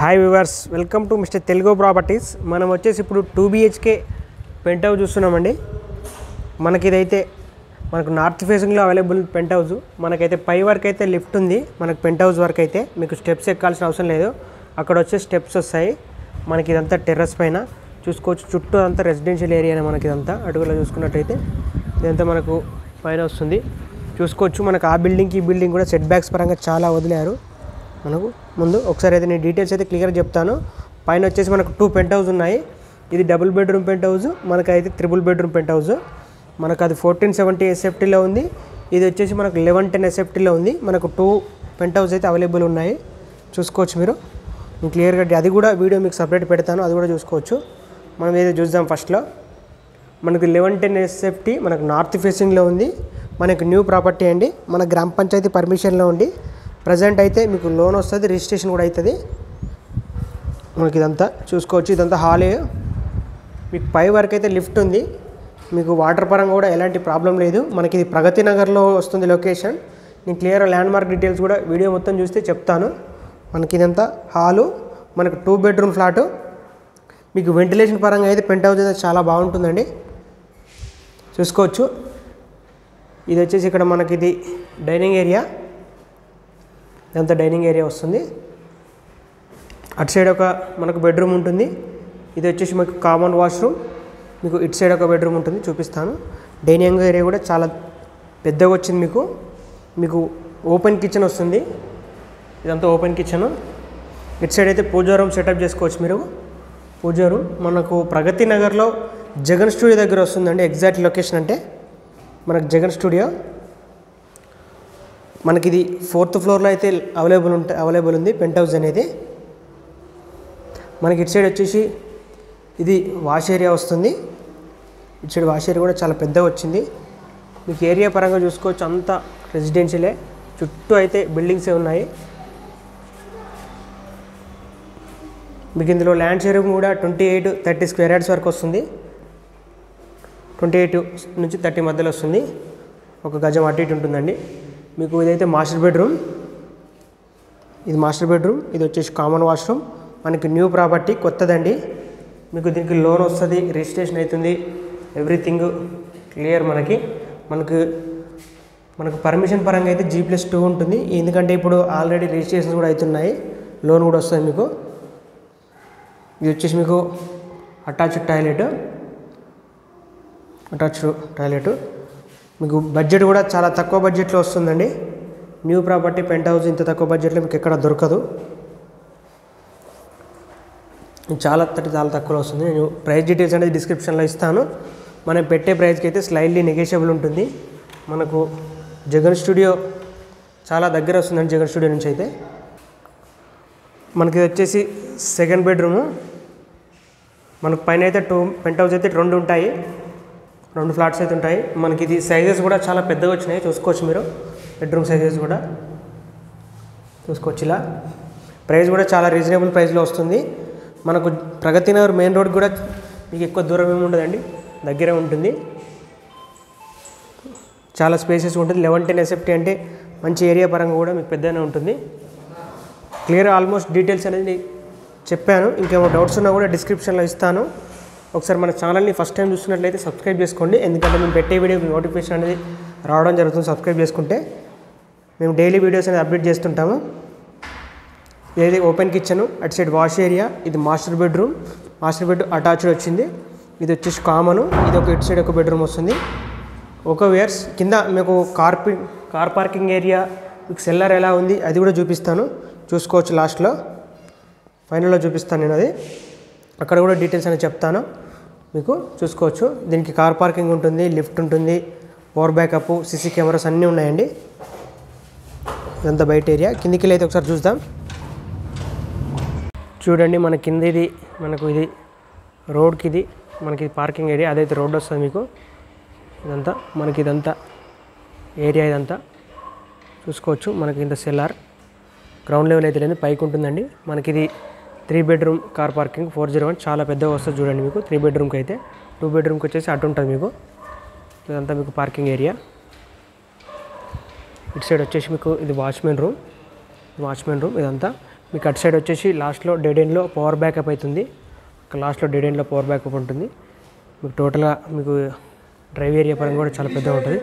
hi viewers welcome to mister Telugu properties మనం వచ్చేసి ఇప్పుడు టూ బిహెచ్కే పెంట్ హౌస్ చూస్తున్నామండి మనకి ఇదైతే మనకు నార్త్ ఫేసింగ్లో అవైలబుల్ పెంట్ హౌస్ మనకైతే పై వరకు అయితే లిఫ్ట్ ఉంది మనకు పెంట్ హౌస్ వరకు అయితే మీకు స్టెప్స్ ఎక్కాల్సిన అవసరం లేదు అక్కడ వచ్చే స్టెప్స్ వస్తాయి మనకి ఇదంతా టెర్రస్ పైన చూసుకోవచ్చు చుట్టూ అంతా రెసిడెన్షియల్ ఏరియానే మనకి ఇదంతా అడుగులో చూసుకున్నట్టయితే ఇదంతా మనకు పైన వస్తుంది చూసుకోవచ్చు మనకు ఆ బిల్డింగ్కి ఈ బిల్డింగ్ కూడా సెట్ బ్యాక్స్ పరంగా చాలా వదిలారు మనకు ముందు ఒకసారి అయితే నేను డీటెయిల్స్ అయితే క్లియర్గా చెప్తాను పైన వచ్చేసి మనకు టూ పెంట్ హౌస్ ఉన్నాయి ఇది డబుల్ బెడ్రూమ్ పెంట్ హౌస్ మనకైతే త్రిబుల్ బెడ్రూమ్ పెంట్ హౌస్ మనకు అది ఫోర్టీన్ సెవెంటీ ఎస్ఎఫ్టీలో ఉంది ఇది వచ్చేసి మనకు లెవెన్ టెన్ ఎస్ఎఫ్టీలో ఉంది మనకు టూ పెంట్ హౌస్ అయితే అవైలబుల్ ఉన్నాయి చూసుకోవచ్చు మీరు నేను క్లియర్గా అది కూడా వీడియో మీకు సపరేట్ పెడతాను అది కూడా చూసుకోవచ్చు మనం ఏదో చూద్దాం ఫస్ట్లో మనకు లెవెన్ టెన్ ఎస్ఎఫ్టీ మనకు నార్త్ ఫేసింగ్లో ఉంది మనకు న్యూ ప్రాపర్టీ అండి మన గ్రామ పంచాయతీ పర్మిషన్లో ఉండి ప్రజెంట్ అయితే మీకు లోన్ వస్తుంది రిజిస్ట్రేషన్ కూడా అవుతుంది మనకి ఇదంతా చూసుకోవచ్చు ఇదంతా హాలే మీకు పై వరకు అయితే లిఫ్ట్ ఉంది మీకు వాటర్ పరంగా కూడా ఎలాంటి ప్రాబ్లం లేదు మనకి ఇది ప్రగతి నగర్లో వస్తుంది లొకేషన్ నేను క్లియర్ ల్యాండ్ మార్క్ డీటెయిల్స్ కూడా వీడియో మొత్తం చూస్తే చెప్తాను మనకి ఇదంతా హాలు మనకు టూ బెడ్రూమ్ ఫ్లాటు మీకు వెంటిలేషన్ పరంగా అయితే పెంట్ హౌస్ అయితే చాలా బాగుంటుందండి చూసుకోవచ్చు ఇది వచ్చేసి ఇక్కడ మనకి ఇది డైనింగ్ ఏరియా ఇదంతా డైనింగ్ ఏరియా వస్తుంది అటు సైడ్ ఒక మనకు బెడ్రూమ్ ఉంటుంది ఇది వచ్చేసి మీకు కామన్ వాష్రూమ్ మీకు ఇటు సైడ్ ఒక బెడ్రూమ్ ఉంటుంది చూపిస్తాను డైనింగ్ ఏరియా కూడా చాలా పెద్దగా వచ్చింది మీకు మీకు ఓపెన్ కిచెన్ వస్తుంది ఇదంతా ఓపెన్ కిచెన్ ఇటు సైడ్ అయితే పూజా రూమ్ సెటప్ చేసుకోవచ్చు మీరు పూజా రూమ్ మనకు ప్రగతి నగర్లో జగన్ స్టూడియో దగ్గర వస్తుందండి ఎగ్జాక్ట్ లొకేషన్ అంటే మనకు జగన్ స్టూడియో మనకి ఇది ఫోర్త్ ఫ్లోర్లో అయితే అవైలబుల్ ఉంటాయి అవైలబుల్ ఉంది పెంట్ హౌస్ అనేది మనకి ఇటు సైడ్ వచ్చేసి ఇది వాష్ ఏరియా వస్తుంది ఇటు సైడ్ వాష్ ఏరియా కూడా చాలా పెద్దగా వచ్చింది మీకు ఏరియా పరంగా చూసుకోవచ్చు అంతా రెసిడెన్షియలే చుట్టూ అయితే బిల్డింగ్సే ఉన్నాయి మీకు ఇందులో ల్యాండ్ షేరింగ్ కూడా twenty eight thirty square yards వరకు వస్తుంది ట్వంటీ ఎయిట్ నుంచి థర్టీ మధ్యలో వస్తుంది ఒక గజం అటు ఇటు ఉంటుందండి మీకు ఇదైతే మాస్టర్ బెడ్రూమ్ ఇది మాస్టర్ బెడ్రూమ్ ఇది వచ్చేసి కామన్ వాష్రూమ్ మనకి న్యూ ప్రాపర్టీ కొత్తదండి మీకు దీనికి లోన్ వస్తుంది రిజిస్ట్రేషన్ అవుతుంది ఎవ్రీథింగ్ క్లియర్ మనకి మనకు మనకు పర్మిషన్ పరంగా అయితే జీ ప్లస్ టూ ఉంటుంది ఎందుకంటే ఇప్పుడు ఆల్రెడీ రిజిస్ట్రేషన్స్ కూడా అవుతున్నాయి లోన్ కూడా వస్తుంది మీకు ఇది వచ్చేసి మీకు అటాచ్డ్ టాయిలెట్ అటాచ్డ్ టాయిలెట్ మీకు బడ్జెట్ కూడా చాలా తక్కువ బడ్జెట్లో వస్తుందండి న్యూ ప్రాపర్టీ పెంట్ హౌస్ ఇంత తక్కువ బడ్జెట్లో మీకు ఎక్కడ దొరకదు చాలా అంటే చాలా తక్కువలో వస్తుంది నేను ప్రైస్ డీటెయిల్స్ అనేది డిస్క్రిప్షన్లో ఇస్తాను మనం పెట్టే ప్రైస్కి అయితే స్లైడ్లీ నెగోషియబుల్ ఉంటుంది మనకు జగన్ స్టూడియో చాలా దగ్గర వస్తుందండి జగన్ స్టూడియో నుంచి అయితే మనకి ఇది వచ్చేసి సెకండ్ బెడ్రూము మనకు పైన అయితే టూ పెంట్ హౌస్ అయితే రెండు ఉంటాయి రెండు ఫ్లాట్స్ అయితే ఉంటాయి మనకి ఇది సైజెస్ కూడా చాలా పెద్దగా వచ్చినాయి చూసుకోవచ్చు మీరు బెడ్రూమ్ సైజెస్ కూడా చూసుకోవచ్చు ఇలా ప్రైస్ కూడా చాలా రీజనబుల్ ప్రైస్లో వస్తుంది మనకు ప్రగతి నగర్ మెయిన్ రోడ్ కూడా మీకు ఎక్కువ దూరం ఏమి ఉండదండి దగ్గరే ఉంటుంది చాలా స్పేసెస్ ఉంటుంది లెవెన్ టెన్ ఎస్ఎఫ్టీ అంటే మంచి ఏరియా పరంగా కూడా మీకు పెద్దగానే ఉంటుంది క్లియర్ ఆల్మోస్ట్ డీటెయిల్స్ అనేది చెప్పాను ఇంకేమో డౌట్స్ ఉన్నా కూడా డిస్క్రిప్షన్లో ఇస్తాను ఒకసారి మన ఛానల్ని ఫస్ట్ టైం చూస్తున్నట్లయితే సబ్స్క్రైబ్ చేసుకోండి ఎందుకంటే మేము పెట్టే వీడియో నోటిఫికేషన్ అనేది రావడం జరుగుతుంది సబ్స్క్రైబ్ చేసుకుంటే మేము డైలీ వీడియోస్ అనేది అప్డేట్ చేస్తుంటాము ఇది ఓపెన్ కిచెన్ అటు సైడ్ వాష్ ఏరియా ఇది master bedroom master bed attached వచ్చింది ఇది వచ్చేసి కామన్ ఇది ఒక ఇటు సైడ్ ఒక బెడ్రూమ్ వస్తుంది ఒక వేర్స్ కింద మీకు కార్ కార్ పార్కింగ్ ఏరియా మీకు సెల్లర్ ఎలా ఉంది అది కూడా చూపిస్తాను చూసుకోవచ్చు లాస్ట్లో ఫైనల్లో చూపిస్తాను నేను అది అక్కడ కూడా డీటెయిల్స్ అనేది చెప్తాను మీకు చూసుకోవచ్చు దీనికి కార్ పార్కింగ్ ఉంటుంది లిఫ్ట్ ఉంటుంది పవర్ బ్యాకప్ సీసీ కెమెరాస్ అన్నీ ఉన్నాయండి ఇదంతా బయట ఏరియా కిందికి వెళ్ళి అయితే ఒకసారి చూద్దాం చూడండి మన కింద ఇది మనకు ఇది రోడ్కి ఇది మనకి ఇది పార్కింగ్ ఏరియా అదైతే రోడ్ వస్తుంది మీకు ఇదంతా మనకి ఇదంతా ఏరియా ఇదంతా చూసుకోవచ్చు మనకి ఇంత సెల్లార్ గ్రౌండ్ లెవెల్ అయితే లేదు పైకి ఉంటుందండి మనకి ఇది three bedroom car parking four zero one చాలా పెద్దగా వస్తుంది చూడండి మీకు త్రీ బెడ్రూమ్కి అయితే టూ బెడ్రూమ్కి వచ్చేసి అటు ఉంటుంది మీకు ఇదంతా మీకు పార్కింగ్ ఏరియా ఇటు సైడ్ వచ్చేసి మీకు ఇది వాచ్మెన్ రూమ్ వాచ్మెన్ రూమ్ ఇదంతా మీకు అటు సైడ్ వచ్చేసి లాస్ట్లో డెడ్ ఎండ్లో పవర్ బ్యాకప్ అవుతుంది లాస్ట్లో డెడ్ ఎండ్లో పవర్ బ్యాకప్ ఉంటుంది మీకు టోటల్గా మీకు డ్రైవ్ ఏరియా పరంగా కూడా చాలా పెద్దగా ఉంటుంది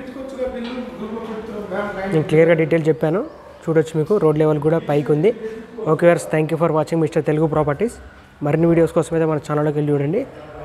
నేను క్లియర్గా డీటెయిల్ చెప్పాను చూడొచ్చు మీకు రోడ్ లెవెల్ కూడా పైకి ఉంది okay viewers thank you for watching mister Telugu properties మరిన్ని వీడియోస్ కోసం అయితే మన ఛానల్లోకి వెళ్ళి చూడండి